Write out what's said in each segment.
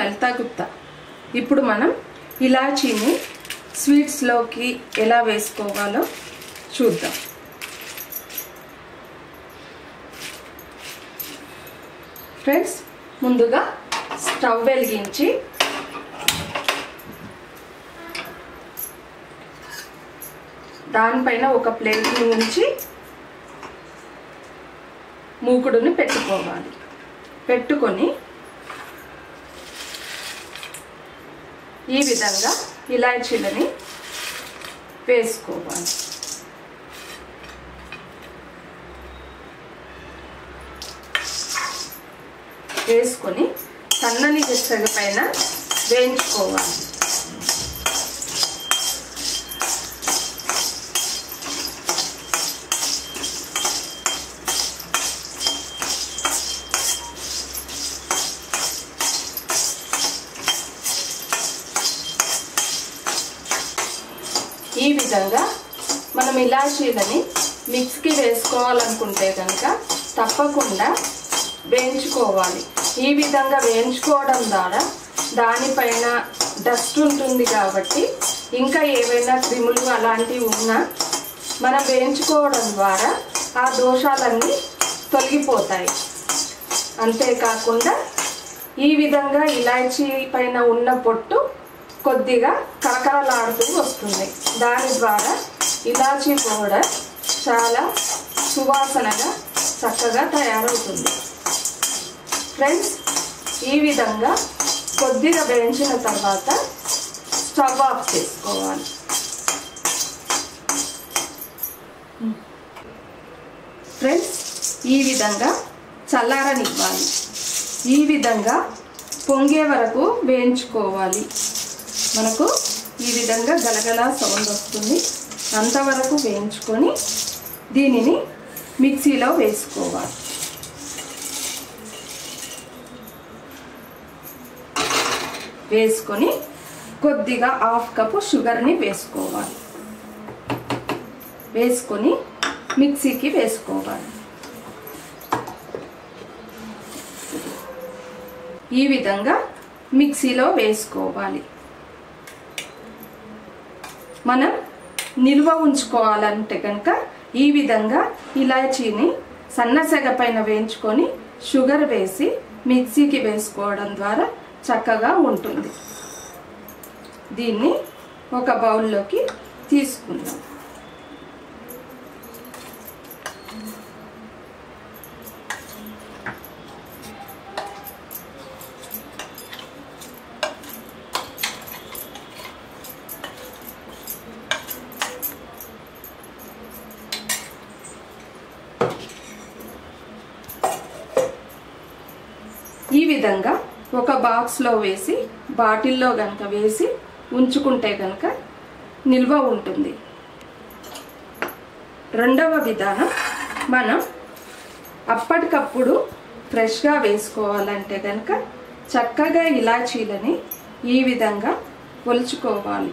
లలితా గుప్తా ఇప్పుడు మనం ఇలాచీని స్వీట్స్లోకి ఎలా వేసుకోవాలో చూద్దాం ఫ్రెండ్స్ ముందుగా స్టవ్ వెలిగించి దానిపైన ఒక ప్లేట్ నుంచి మూకుడుని పెట్టుకోవాలి పెట్టుకొని ఈ విధంగా ఇలాచీలని వేసుకోవాలి వేసుకొని సన్నని సెగ పైన వేయించుకోవాలి ఈ విధంగా మనం ఇలాచీలని మిక్స్కి వేసుకోవాలనుకుంటే కనుక తప్పకుండా వేయించుకోవాలి ఈ విధంగా వేయించుకోవడం ద్వారా దానిపైన డస్ట్ ఉంటుంది కాబట్టి ఇంకా ఏవైనా క్రిములు అలాంటివి ఉన్నా మనం వేయించుకోవడం ద్వారా ఆ దోషాలన్నీ తొలగిపోతాయి అంతేకాకుండా ఈ విధంగా ఇలాచీ పైన ఉన్న పొట్టు కొద్దిగా కరకరలాడుతూ వస్తుంది దాని ద్వారా ఇలాచీ పౌడర్ చాలా సువాసనగా చక్కగా తయారవుతుంది ఫ్రెండ్స్ ఈ విధంగా కొద్దిగా వేయించిన తర్వాత స్టవ్ ఆఫ్ చేసుకోవాలి ఫ్రెండ్స్ ఈ విధంగా చల్లారనివ్వాలి ఈ విధంగా పొంగే వరకు వేయించుకోవాలి మనకు ఈ విధంగా గలగల సౌండ్ వస్తుంది అంతవరకు వేయించుకొని దీనిని మిక్సీలో వేసుకోవాలి వేసుకొని కొద్దిగా హాఫ్ కప్పు షుగర్ని వేసుకోవాలి వేసుకొని మిక్సీకి వేసుకోవాలి ఈ విధంగా మిక్సీలో వేసుకోవాలి మనం నిల్వ ఉంచుకోవాలంటే కనుక ఈ విధంగా ఇలాచీని సన్నసెగ పైన వేయించుకొని షుగర్ వేసి మిక్సీకి వేసుకోవడం ద్వారా చక్కగా ఉంటుంది దీన్ని ఒక బౌల్లోకి తీసుకుందాం ఈ విధంగా ఒక బాక్స్లో వేసి బాటిల్లో కనుక వేసి ఉంచుకుంటే కనుక నిల్వ ఉంటుంది రెండవ విధానం మనం అప్పటికప్పుడు ఫ్రెష్గా వేసుకోవాలంటే కనుక చక్కగా ఇలాచీలని ఈ విధంగా ఒలుచుకోవాలి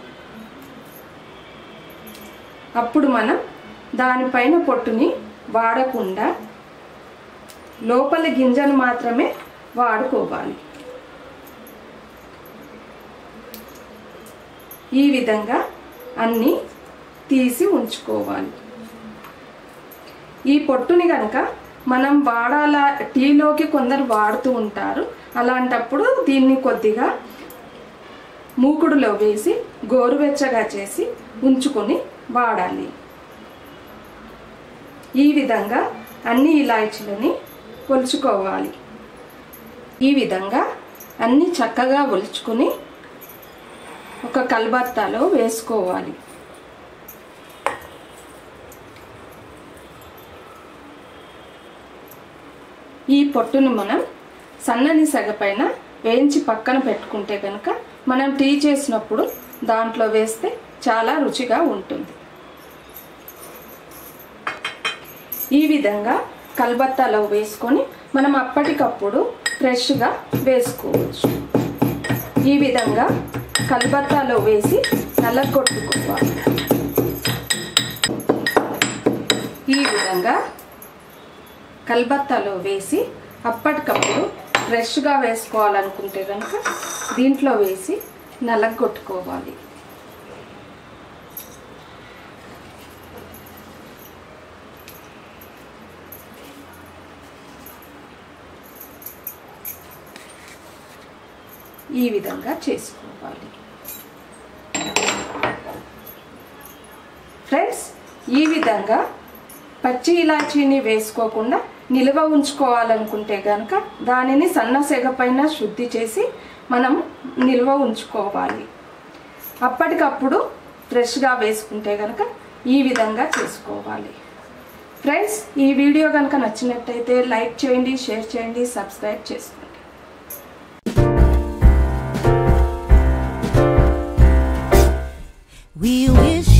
అప్పుడు మనం దానిపైన పొట్టుని వాడకుండా లోపల గింజను మాత్రమే వాడుకోవాలి ఈ విధంగా అన్నీ తీసి ఉంచుకోవాలి ఈ పొట్టుని కనుక మనం వాడాల టీలోకి కొందరు వాడుతూ ఉంటారు అలాంటప్పుడు దీన్ని కొద్దిగా మూకుడులో వేసి గోరువెచ్చగా చేసి ఉంచుకొని వాడాలి ఈ విధంగా అన్ని ఇలాచీలని ఒలుచుకోవాలి ఈ విధంగా అన్ని చక్కగా ఒలుచుకొని ఒక కల్బత్తాలో వేసుకోవాలి ఈ పొట్టును మనం సన్నని సెగ పైన వేయించి పక్కన పెట్టుకుంటే కనుక మనం టీ చేసినప్పుడు దాంట్లో వేస్తే చాలా రుచిగా ఉంటుంది ఈ విధంగా కల్బత్తాలో వేసుకొని మనం అప్పటికప్పుడు ఫ్రెష్గా వేసుకోవచ్చు ఈ విధంగా కల్బత్తాలో వేసి నల్లగొట్టుకోవాలి ఈ విధంగా కల్బత్తాలో వేసి అప్పటికప్పుడు ఫ్రెష్గా వేసుకోవాలనుకుంటే కనుక దీంట్లో వేసి నలగొట్టుకోవాలి ఈ విధంగా చేసుకోవాలి ఫ్రెండ్స్ ఈ విధంగా పచ్చి ఇలాచీని వేసుకోకుండా నిల్వ ఉంచుకోవాలనుకుంటే కనుక దానిని సన్న సెగ పైన శుద్ధి చేసి మనం నిల్వ ఉంచుకోవాలి అప్పటికప్పుడు ఫ్రెష్గా వేసుకుంటే కనుక ఈ విధంగా చేసుకోవాలి ఫ్రెండ్స్ ఈ వీడియో కనుక నచ్చినట్టయితే లైక్ చేయండి షేర్ చేయండి సబ్స్క్రైబ్ చేసుకోండి We wish